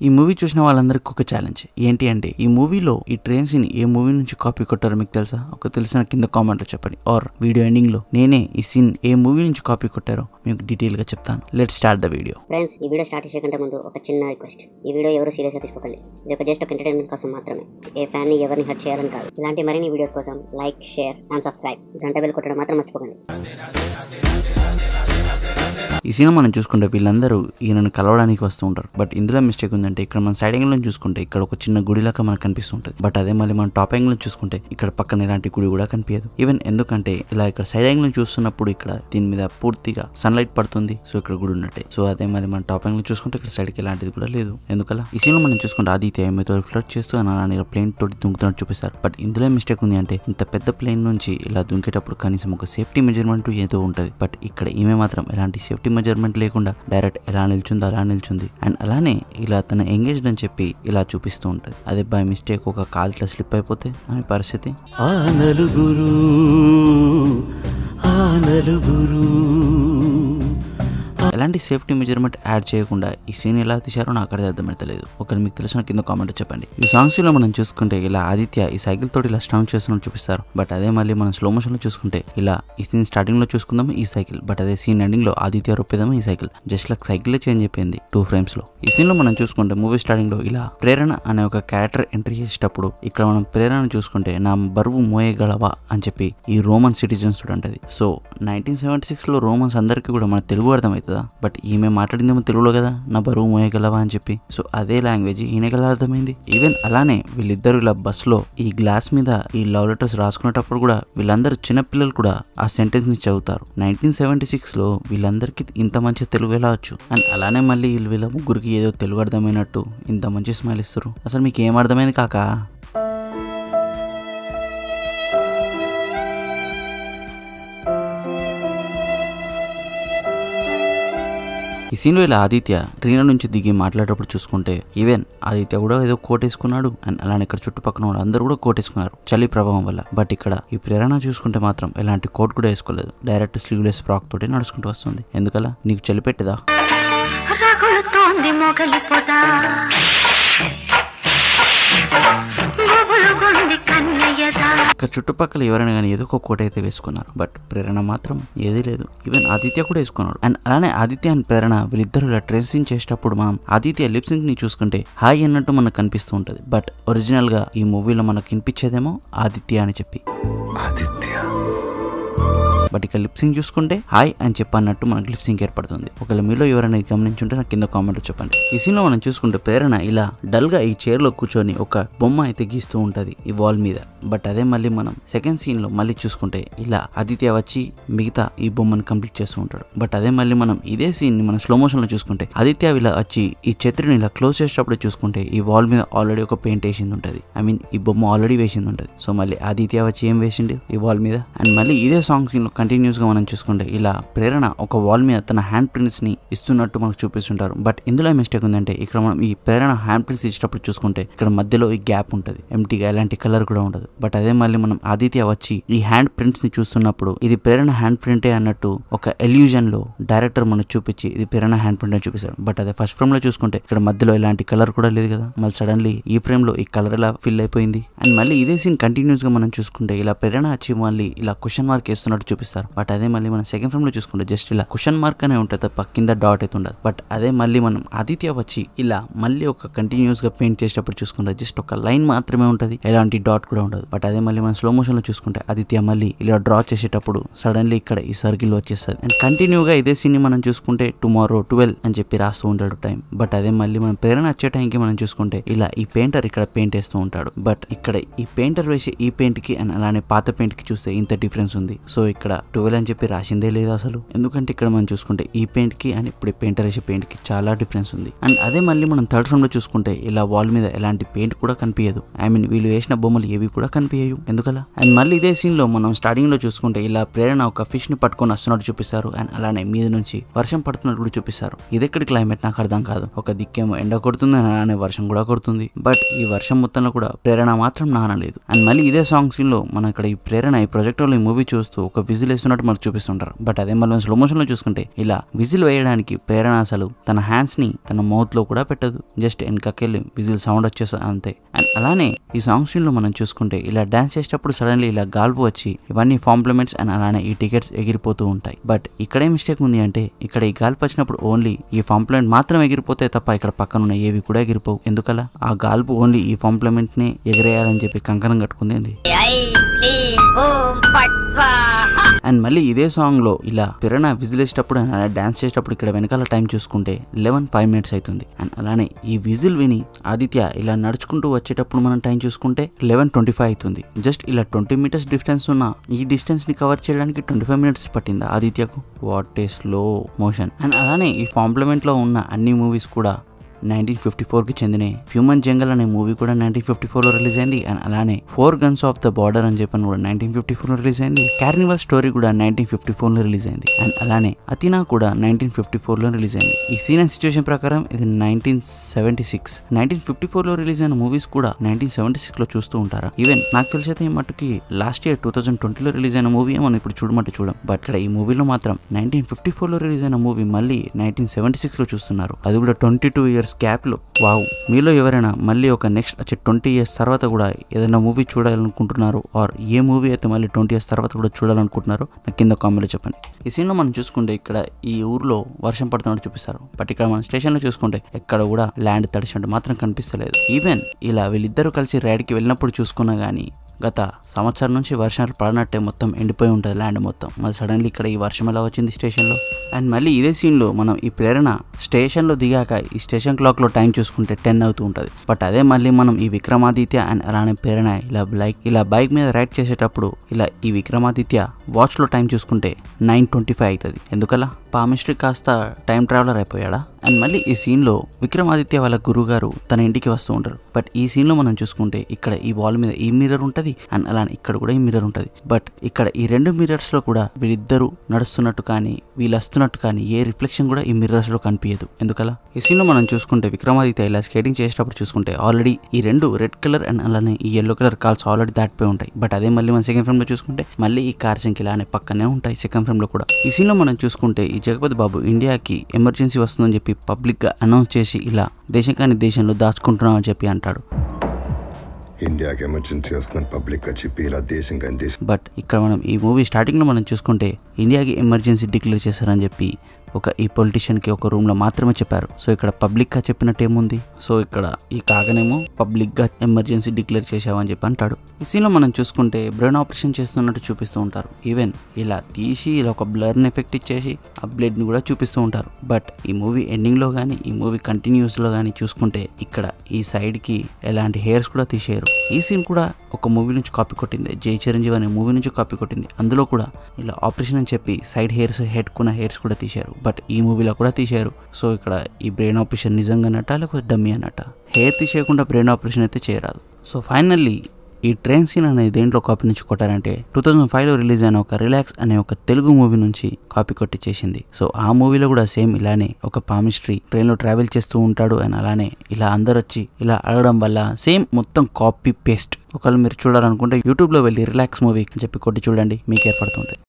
ఈ మూవీ చూసిన వాళ్ళందరికీ ఒక ఛాలెంజ్ ఏంటి అంటే ఈ మూవీలో ఈ ట్రైన్ సీన్ ఏ మూవీ నుంచి కాపీ కొట్టారో మీకు తెలుసా ఒక తెలిసిన కింద కామెంట్ లో చెప్పండి ఆర్ వీడియో ఎండింగ్ లో నేనే ఈ సీన్ ఏ మూవీ నుంచి కాపీ కొట్టారో మీకు డీటెయిల్ గా చెప్తాను let start the video friends ఈ వీడియో స్టార్ట్ చేసే కంటే ముందు ఒక చిన్న రిక్వెస్ట్ ఈ వీడియో ఎవరు సీరియస్గా తీసుకోకండి ఇది ఒక జస్ట్ ఒక ఎంటర్టైన్మెంట్ కోసం మాత్రమే ఏ ఫ్యాన్ ని ఎవరిని హర్ట్ చేయాలని కాదు ఇలాంటి మరిన్ని వీడియోస్ కోసం లైక్ షేర్ అండ్ సబ్స్క్రైబ్ గంట బెల్ కొట్టడం మాత్రం మర్చిపోకండి ఈ సినిమా మనం చూసుకుంటే వీళ్ళందరూ ఈయనను కలవడానికి వస్తూ ఉంటారు బట్ ఇందులో మిస్టేక్ ఉందంటే ఇక్కడ మన సైడ్ యాంగిల్ నుంచి చూసుకుంటే ఇక్కడ ఒక చిన్న గుడిలాగా మనకు కనిపిస్తుంటుంది బట్ అదే మళ్ళీ మనం టాప్ యాంగిల్ నుంచి చూసుకుంటే ఇక్కడ పక్కన ఎలాంటి గుడి కూడా కనిపించదు ఈవెన్ ఎందుకంటే ఇలా ఇక్కడ సైడ్ యాంగిల్ నుంచి చూస్తున్నప్పుడు ఇక్కడ దీని మీద పూర్తిగా సన్లైట్ పడుతుంది సో ఇక్కడ గుడి ఉన్నట్టే సో అదే మరి మన టాప్ యాంగిల్ చూసుకుంటే ఇక్కడ సైడ్కి ఎలాంటిది కూడా లేదు ఎందుకలా ఈ సినిమా మనం చూసుకుంటే ఆదిత్య ఏమైతే ఫ్లడ్ చేస్తూ అలానే ప్లేన్ తోటి దుంకుతున్నట్టు చూపిస్తారు బట్ ఇందులో మిస్టేక్ ఉంది అంటే ఇంత పెద్ద ప్లేన్ నుంచి ఇలా దుంకేటప్పుడు కనీసం ఒక సేఫ్టీ మెజర్మెంట్ ఏదో ఉంటుంది బట్ ఇక్కడ ఈమె మాత్రం ఎలాంటి సేఫ్టీ మెజర్మెంట్ లేకుండా డైరెక్ట్ ఎలా నిల్చుందో అలా నిల్చుంది అండ్ అలానే ఇలా తన ఎంగేజ్డ్ అని చెప్పి ఇలా చూపిస్తూ ఉంటుంది అదే బై మిస్టేక్ ఒక కాల్ ఇట్లా స్లిప్ అయిపోతే ఆమె పరిస్థితి ఆ నలుగురు ఆ నలుగురు ఎలాంటి సేఫ్టీ మెజర్మెంట్ యాడ్ చేయకుండా ఈ సీన్ ఎలా తీశారో నాకు అర్థం అర్థమైతలేదు ఒకరు మీకు తెలిసిన కింద కామెంట్ చెప్పండి ఈ సాంగ్స్ లో మనం చూసుకుంటే ఇలా ఆదిత్య ఈ సైకిల్ తోటి ఇలా స్టౌన్ చేస్తున్నట్టు చూపిస్తారు బట్ అదే మళ్ళీ మనం స్లో మోషన్ లో చూసుకుంటే ఇలా ఈ సీన్ స్టార్టింగ్ లో చూసుకుందాం ఈ సైకిల్ బట్ అదే సీన్ ఎండింగ్ లో ఆదిత్య రొప్పేదాం ఈ cycle just like cycle change అయిపోయింది టూ ఫ్రేమ్స్ లో ఈ సీన్ లో మనం చూసుకుంటే మూవీ స్టార్టింగ్ లో ఇలా ప్రేరణ అనే ఒక క్యారెక్టర్ ఎంట్రీ చేసేటప్పుడు ఇక్కడ మనం ప్రేరణ చూసుకుంటే నా బరువు మోయగలవా అని చెప్పి ఈ రోమన్ సిటిజన్స్ చూడండి సో నైన్టీన్ సెవెంటీ సిక్స్ లో రోమన్స్ అందరికీ కూడా మన తెలుగు అర్థమవుతుందా బట్ ఈమె మాట్లాడిందేమో తెలుగులో కదా నా బరువు మోయగలవా అని చెప్పి సో అదే లాంగ్వేజ్ ఈయనకెలా అర్థమైంది ఈవెన్ అలానే వీళ్ళిద్దరు ఇలా బస్ లో ఈ గ్లాస్ మీద ఈ లవ్ లెటర్స్ రాసుకునేటప్పుడు కూడా వీళ్ళందరూ చిన్నపిల్లలు కూడా ఆ సెంటెన్స్ ని చదువుతారు నైన్టీన్ సెవెంటీ సిక్స్ లో వీళ్ళందరికీ ఇంత మంచి తెలుగు ఎలా వచ్చు అండ్ అలానే మళ్ళీ వీళ్ళు వీళ్ళ ముగ్గురికి ఏదో తెలుగు అర్థమైనట్టు ఇంత మంచి స్మైల్ ఇస్తారు అసలు మీకు ఏం అర్థమైంది కాకా ఈ సీన్లో ఇలా ఆదిత్య రీనా నుంచి దిగి మాట్లాడేటప్పుడు చూసుకుంటే ఈవెన్ ఆదిత్య కూడా ఏదో కోట్ వేసుకున్నాడు అండ్ అలానే ఇక్కడ చుట్టుపక్కల వాళ్ళు అందరూ కూడా కోట్ వేసుకున్నారు చలి ప్రభావం వల్ల బట్ ఇక్కడ ఈ ప్రేరణ చూసుకుంటే మాత్రం ఎలాంటి కోట్ కూడా వేసుకోలేదు డైరెక్ట్ స్లీవ్లెస్ ఫ్రాక్ తోటి నడుచుకుంటూ వస్తుంది ఎందుకలా నీకు చలి పెట్టదా రగులుతోంది మొగలి పొద గుబులుగుంది కన్నయ్యదా ఇక్కడ చుట్టుపక్కల ఎవరైనా కానీ ఏదో ఒక కోట అయితే వేసుకున్నారు బట్ ప్రేరణ మాత్రం ఏదీ లేదు ఈవెన్ ఆదిత్య కూడా వేసుకున్నాడు అండ్ అలానే ఆదిత్య అండ్ ప్రేరణ వీళ్ళిద్దరు ఇలా డ్రెస్సింగ్ చేసేటప్పుడు మనం ఆదిత్య లిప్సింగ్ ని చూసుకుంటే హాయ్ అన్నట్టు మనకు కనిపిస్తూ ఉంటుంది బట్ ఒరిజినల్ గా ఈ మూవీలో మనకు వినిపించేదేమో ఆదిత్య అని చెప్పి బట్ ఇక లిప్సింగ్ చూసుకుంటే హాయ్ అని చెప్పన్నట్టు మనకు లిప్సింగ్ ఏర్పడుతుంది ఒకవేళ మీలో ఎవరైనా ఇది గమనించుంటే నాకు కింద కామెంట్ చెప్పండి ఈ సీన్ లో మనం చూసుకుంటే ప్రేరణ ఇలా డల్ గా ఈ చైర్ లో కూర్చొని ఒక బొమ్మ అయితే గీస్తూ ఉంటది ఈ వాల్ మీద బట్ అదే మళ్ళీ మనం సెకండ్ సీన్ లో మళ్ళీ చూసుకుంటే ఇలా ఆదిత్య వచ్చి మిగతా ఈ బొమ్మను కంప్లీట్ చేస్తూ ఉంటాడు బట్ అదే మళ్ళీ మనం ఇదే సీన్ ని మనం స్లో మోషన్ లో చూసుకుంటే ఆదిత్య ఇలా వచ్చి ఈ చిత్రని ఇలా క్లోజ్ చేసేటప్పుడు చూసుకుంటే ఈ వాల్ మీద ఆల్రెడీ ఒక పెయింట్ వేసింది ఉంటది ఐ మీన్ ఈ బొమ్మ ఆల్రెడీ వేసింది ఉంటది సో మళ్ళీ ఆదిత్య వచ్చి ఏం వేసిండు ఈ వాల్ మీద అండ్ మళ్ళీ ఇదే సాంగ్ సీన్ లో కంటిన్యూస్ గా మనం చూసుకుంటే ఇలా ప్రేరణ ఒక వాల్ మీద తన హ్యాండ్ ప్రింట్స్ ని ఇస్తున్నట్టు మనకు చూపిస్తుంటారు బట్ ఇందులో మిస్టేక్ ఉందంటే ఇక్కడ మనం ఈ ప్రేరణ హ్యాండ్ ప్రింట్స్ ఇచ్చేటప్పుడు చూసుకుంటే ఇక్కడ మధ్యలో ఈ గ్యాప్ ఉంటది ఎంటీగా ఎలాంటి కలర్ కూడా ఉండదు బట్ అదే మళ్ళీ మనం ఆదిత్య వచ్చి ఈ హ్యాండ్ ప్రింట్స్ ని చూస్తున్నప్పుడు ఇది ప్రేరణ హ్యాండ్ ప్రింటే అన్నట్టు ఒక ఎల్యూజన్ లో డైరెక్టర్ మనకు చూపించి ఇది ప్రేరణ హ్యాండ్ ప్రింట్ అని చూపిస్తారు బట్ అదే ఫస్ట్ ఫ్రేమ్ లో చూసుకుంటే ఇక్కడ మధ్యలో ఎలాంటి కలర్ కూడా లేదు కదా మళ్ళీ సడన్లీ ఈ ఫ్రేమ్ లో ఈ కలర్ ఎలా ఫిల్ అయిపోయింది అండ్ మళ్ళీ ఇదే సీన్ కంటిన్యూస్ గా మనం చూసుకుంటే ఇలా ప్రేరణ వచ్చి మళ్ళీ ఇలా క్వశ్చన్ మార్క్ వేస్తున్నట్టు చూపిస్తారు బట్ అదే మళ్ళీ మనం సెకండ్ ఫ్రేమ్ లో చూసుకుంటే జస్ట్ ఇలా క్వశ్చన్ మార్క్ అనే ఉంటుంది తప్ప కింద డాట్ అయితే ఉండదు బట్ అదే మళ్ళీ మనం ఆదిత్య వచ్చి ఇలా మళ్ళీ ఒక కంటిన్యూస్ గా పెయింట్ చేసేటప్పుడు చూసుకుంటే జస్ట్ ఒక లైన్ మాత్రమే ఉంటది ఎలాంటి డాట్ కూడా ఉండదు బట్ అదే మళ్ళీ మనం స్లో మోషన్ లో చూసుకుంటే ఆదిత్య మళ్ళీ ఇలా డ్రా చేసేటప్పుడు సడన్లీ ఇక్కడ ఈ సర్కిల్ వచ్చేస్తుంది అండ్ కంటిన్యూగా ఇదే సీన్ మనం చూసుకుంటే టుమారో ట్వెల్వ్ అని చెప్పి రాస్తూ ఉంటాడు టైం బట్ అదే మళ్ళీ మనం ప్రేరణ వచ్చే టైంకి మనం చూసుకుంటే ఇలా ఈ పెయింటర్ ఇక్కడ పెయింట్ వేస్తూ ఉంటాడు బట్ ఇక్కడ ఈ పెయింటర్ వేసే ఈ పెయింట్ కి అండ్ అలానే పాత పెయింట్ కి చూస్తే ఇంత డిఫరెన్స్ ఉంది సో ఇక్కడ ట్వెల్వ్ అని చెప్పి రాసిందే లేదు అసలు ఎందుకంటే ఇక్కడ మనం చూసుకుంటే ఈ పెయింట్ కి అండ్ ఇప్పుడు పెయింటర్ వేసే పెయింట్ కి చాలా డిఫరెన్స్ ఉంది అండ్ అదే మళ్ళీ మనం థర్డ్ ఫ్రేమ్ లో చూసుకుంటే ఇలా వాల్ మీద ఎలాంటి పెయింట్ కూడా కనిపించదు ఐ మీన్ వీళ్ళు వేసిన బొమ్మలు ఏవి కూడా కనిపించవు ఎందుకలా అండ్ మళ్ళీ ఇదే సీన్ లో మనం స్టార్టింగ్ లో చూసుకుంటే ఇలా ప్రేరణ ఒక ఫిష్ ని పట్టుకొని వస్తున్నట్టు చూపిస్తారు అండ్ అలానే మీద నుంచి వర్షం పడుతున్నట్టు కూడా చూపిస్తారు ఇది ఎక్కడి క్లైమేట్ నాకు అర్థం కాదు ఒక దిక్కేమో ఎండ కొడుతుంది అండ్ అలానే వర్షం కూడా కొడుతుంది బట్ ఈ వర్షం మొత్తంలో కూడా ప్రేరణ మాత్రం నానలేదు అండ్ మళ్ళీ ఇదే సాంగ్ సీన్ లో మనం ఇక్కడ ఈ ప్రేరణ ఈ ప్రొజెక్టర్ లో ఈ మూవీ చూస్తూ ఒక విజిల్ విజిల్ వేస్తున్నట్టు మనకు చూపిస్తుంటారు బట్ అదే మళ్ళీ స్లో మోషన్ లో చూసుకుంటే ఇలా విజిల్ వేయడానికి ప్రేరణ అసలు తన హ్యాండ్స్ ని తన మౌత్ లో కూడా పెట్టదు జస్ట్ వెనకకెళ్ళి విజిల్ సౌండ్ వచ్చేస్తుంది అంతే అండ్ అలానే ఈ సాంగ్ సీన్ లో మనం చూసుకుంటే ఇలా డాన్స్ చేసేటప్పుడు సడన్లీ ఇలా గాల్పు వచ్చి ఇవన్నీ కాంప్లిమెంట్స్ అండ్ అలానే ఈ టికెట్స్ ఎగిరిపోతూ ఉంటాయి బట్ ఇక్కడే మిస్టేక్ ఉంది అంటే ఇక్కడ ఈ గాల్పు వచ్చినప్పుడు ఓన్లీ ఈ కాంప్లిమెంట్ మాత్రం ఎగిరిపోతే తప్ప ఇక్కడ పక్కన ఉన్న ఏవి కూడా ఎగిరిపోవు ఎందుకలా ఆ గాల్పు ఓన్లీ ఈ కాంప్లిమెంట్ ని ఎగిరేయాలని చెప్పి కంకణం కట్టుకుంది ఏంది? అండ్ మళ్ళీ ఇదే సాంగ్ లో ఇలా పిరణ విజిల్ వేసేటప్పుడు and అలా డాన్స్ చేసేటప్పుడు ఇక్కడ వెనకాల టైం చూసుకుంటే లెవెన్ ఫైవ్ మినిట్స్ అవుతుంది అండ్ అలానే ఈ విజిల్ విని ఆదిత్య ఇలా నడుచుకుంటూ వచ్చేటప్పుడు మనం టైం చూసుకుంటే లెవెన్ ట్వంటీ ఫైవ్ అవుతుంది జస్ట్ ఇలా ట్వంటీ మీటర్స్ డిస్టెన్స్ ఉన్న ఈ డిస్టెన్స్ ని కవర్ చేయడానికి ట్వంటీ ఫైవ్ మినిట్స్ పట్టిందా ఆదిత్యకు what a slow motion and అలానే ఈ కాంప్లిమెంట్ లో ఉన్న అన్ని మూవీస్ కూడా నైన్టీన్ ఫిఫ్టీ ఫోర్కి చెందిన హ్యూమన్ జంగల్ అనే మూవీ కూడా నైన్టీన్ ఫిఫ్టీ ఫోర్లో రిలీజ్ అయింది అండ్ అలానే four guns of the border అని చెప్పని కూడా నైన్టీన్ ఫిఫ్టీ ఫోర్లో రిలీజ్ అయింది కార్నివల్ స్టోరీ కూడా నైన్టీన్ ఫిఫ్టీ ఫోర్లో రిలీజ్ అయింది అండ్ అలానే అతినా కూడా నైన్టీన్ ఫిఫ్టీ ఫోర్లో రిలీజ్ అయింది ఈ సీన్ అండ్ సిచ్యువేషన్ ప్రకారం ఇది nineteen seventy six nineteen fifty ఫోర్లో రిలీజ్ అయిన మూవీస్ కూడా నైన్టీన్ సెవెంటీ సిక్స్లో చూస్తూ ఉంటారా ఈవెన్ నాకు తెలిసైతే ఈ మట్టుకి లాస్ట్ ఇయర్ టూ థౌసండ్ ట్వంటీలో రిలీజ్ అయిన మూవీ మనం ఇప్పుడు చూడమంటే చూడం బట్ ఇక్కడ ఈ మూవీలో మాత్రం నైన్టీన్ ఫిఫ్టీ ఫోర్లో రిలీజ్ అయిన మూవీ మళ్ళీ నైన్టీన్ సెవెంటీ సిక్స్లో చూస్తున్నారు అది కూడా ట్వంటీ టూ ఇయర్స్ గ్యాప్లో వావ్ మీలో ఎవరైనా మళ్ళీ ఒక నెక్స్ట్ వచ్చే ట్వంటీ ఇయర్స్ తర్వాత కూడా ఏదైనా మూవీ చూడాలనుకుంటున్నారు ఆర్ ఏ మూవీ అయితే మళ్ళీ ట్వంటీ ఇయర్స్ తర్వాత కూడా చూడాలనుకుంటున్నారు నాకు కింద కామెంట్లో చెప్పండి ఈ సీన్లో మనం చూసుకుంటే ఇక్కడ ఈ ఊర్లో వర్షం పడుతున్నట్టు చూపిస్తారు బట్ ఇక్కడ మనం స్టేషన్లో చూసుకుంటే ఎక్కడ కూడా ల్యాండ్ తడిచినట్టు మాత్రం కనిపిస్తలేదు ఈవెన్ ఇలా వీళ్ళిద్దరూ కలిసి రైడ్కి వెళ్ళినప్పుడు చూసుకున్నా కానీ గత సంవత్సరం నుంచి వర్షాలు పడనట్టే మొత్తం ఎండిపోయి ఉంటుంది ల్యాండ్ మొత్తం మరి సడన్లీ ఇక్కడ ఈ వర్షం ఎలా వచ్చింది స్టేషన్లో అండ్ మళ్ళీ ఇదే సీన్లో మనం ఈ ప్రేరణ స్టేషన్లో దిగాక ఈ స్టేషన్ క్లాక్లో టైం చూసుకుంటే టెన్ అవుతూ ఉంటుంది బట్ అదే మళ్ళీ మనం ఈ విక్రమాదిత్య అండ్ అలానే ప్రేరణ ఇలా బైక్ ఇలా బైక్ మీద రైడ్ చేసేటప్పుడు ఇలా ఈ విక్రమాదిత్య వాచ్లో టైం చూసుకుంటే నైన్ ట్వంటీ ఫైవ్ అవుతుంది ఎందుకలా పామిస్ట్రీ కాస్త టైం ట్రావెలర్ అయిపోయాడా అండ్ మళ్ళీ ఈ సీన్లో విక్రమాదిత్య వాళ్ళ గురువు గారు తన ఇంటికి వస్తూ ఉంటారు బట్ ఈ సీన్లో మనం చూసుకుంటే ఇక్కడ ఈ వాల్ మీద ఈ మిర్రర్ ఉంటుంది అండ్ అలానే ఇక్కడ కూడా ఈ మిర్రర్ ఉంటుంది బట్ ఇక్కడ ఈ రెండు మిర్రర్స్ లో కూడా వీళ్ళిద్దరూ నడుస్తున్నట్టు కానీ వీళ్ళు వస్తున్నట్టు కానీ ఏ రిఫ్లెక్షన్ కూడా ఈ మిర్రర్స్ లో కనిపించదు ఎందుకలా ఈ సీన్ లో మనం చూసుకుంటే విక్రమాదిత్య ఇలా స్కేటింగ్ చేసేటప్పుడు చూసుకుంటే ఆల్రెడీ ఈ రెండు రెడ్ కలర్ అండ్ అలానే ఈ ఎల్లో కలర్ కార్స్ ఆల్రెడీ దాటిపోయి ఉంటాయి బట్ అదే మళ్ళీ మన సెకండ్ ఫ్రేమ్ లో చూసుకుంటే మళ్ళీ ఈ కార్స్ ఇంక ఇలానే పక్కనే ఉంటాయి సెకండ్ ఫ్రేమ్ లో కూడా ఈ సీన్ లో మనం చూసుకుంటే ఈ జగపతి బాబు ఇండియాకి ఎమర్జెన్సీ వస్తుందని చెప్పి పబ్లిక్ గా అనౌన్స్ చేసి ఇలా దేశం కాని దేశంలో దాచుకుంటున్నామని చెప్పి అంటాడు ఇండియాకి ఎమర్జెన్సీ వస్తుందని పబ్లిక్గా చెప్పి ఇలా దేశం కానీ దేశం బట్ ఇక్కడ మనం ఈ మూవీ స్టార్టింగ్లో మనం చూసుకుంటే ఇండియాకి ఎమర్జెన్సీ డిక్లేర్ చేశారని చెప్పి ఒక ఈ పొలిటీషియన్కి ఒక రూమ్లో మాత్రమే చెప్పారు సో ఇక్కడ పబ్లిక్గా చెప్పినట్టు ఏముంది సో ఇక్కడ ఈ కాగనేమో పబ్లిక్గా ఎమర్జెన్సీ డిక్లేర్ చేసావని చెప్పి అంటాడు ఈ సీన్లో మనం చూసుకుంటే బ్రెయిన్ ఆపరేషన్ చేస్తున్నట్టు చూపిస్తూ ఉంటారు ఈవెన్ ఇలా తీసి ఇలా ఒక బ్లర్ని ఎఫెక్ట్ ఇచ్చేసి ఆ బ్లడ్ని కూడా చూపిస్తూ ఉంటారు బట్ ఈ మూవీ ఎండింగ్లో కానీ ఈ మూవీ కంటిన్యూస్లో కానీ చూసుకుంటే ఇక్కడ ఈ సైడ్కి ఎలాంటి హెయిర్స్ కూడా తీసేయరు ఈ సీన్ కూడా ఒక మూవీ నుంచి కాపీ కొట్టింది జై చిరంజీవి అనే మూవీ నుంచి కాపీ కొట్టింది అందులో కూడా ఇలా ఆపరేషన్ అని చెప్పి సైడ్ హెయిర్స్ హెడ్ కున్న హెయిర్స్ కూడా తీశారు బట్ ఈ మూవీలో కూడా తీశారు సో ఇక్కడ ఈ బ్రెయిన్ ఆపరేషన్ నిజంగా అన్నట్ట లేకపోతే డమ్మీ అన్నట్ట హెయిర్ తీసేయకుండా బ్రెయిన్ ఆపరేషన్ అయితే చేయరాదు సో ఫైనల్లీ ఈ ట్రైన్ సీన్ అనేది దేంట్లో కాపీ నుంచి కొట్టారంటే టూ థౌజండ్ ఫైవ్లో రిలీజ్ అయిన ఒక రిలాక్స్ అనే ఒక తెలుగు మూవీ నుంచి కాపీ కొట్టి చేసింది సో ఆ మూవీలో కూడా సేమ్ ఇలానే ఒక పామిస్ట్రీ ట్రైన్లో ట్రావెల్ చేస్తూ ఉంటాడు అండ్ అలానే ఇలా అందరు వచ్చి ఇలా అడగడం వల్ల సేమ్ మొత్తం కాపీ పేస్ట్ ఒకవేళ మీరు చూడాలనుకుంటే యూట్యూబ్లో వెళ్ళి రిలాక్స్ మూవీ అని చెప్పి కొట్టి చూడండి మీకు ఏర్పడుతుంది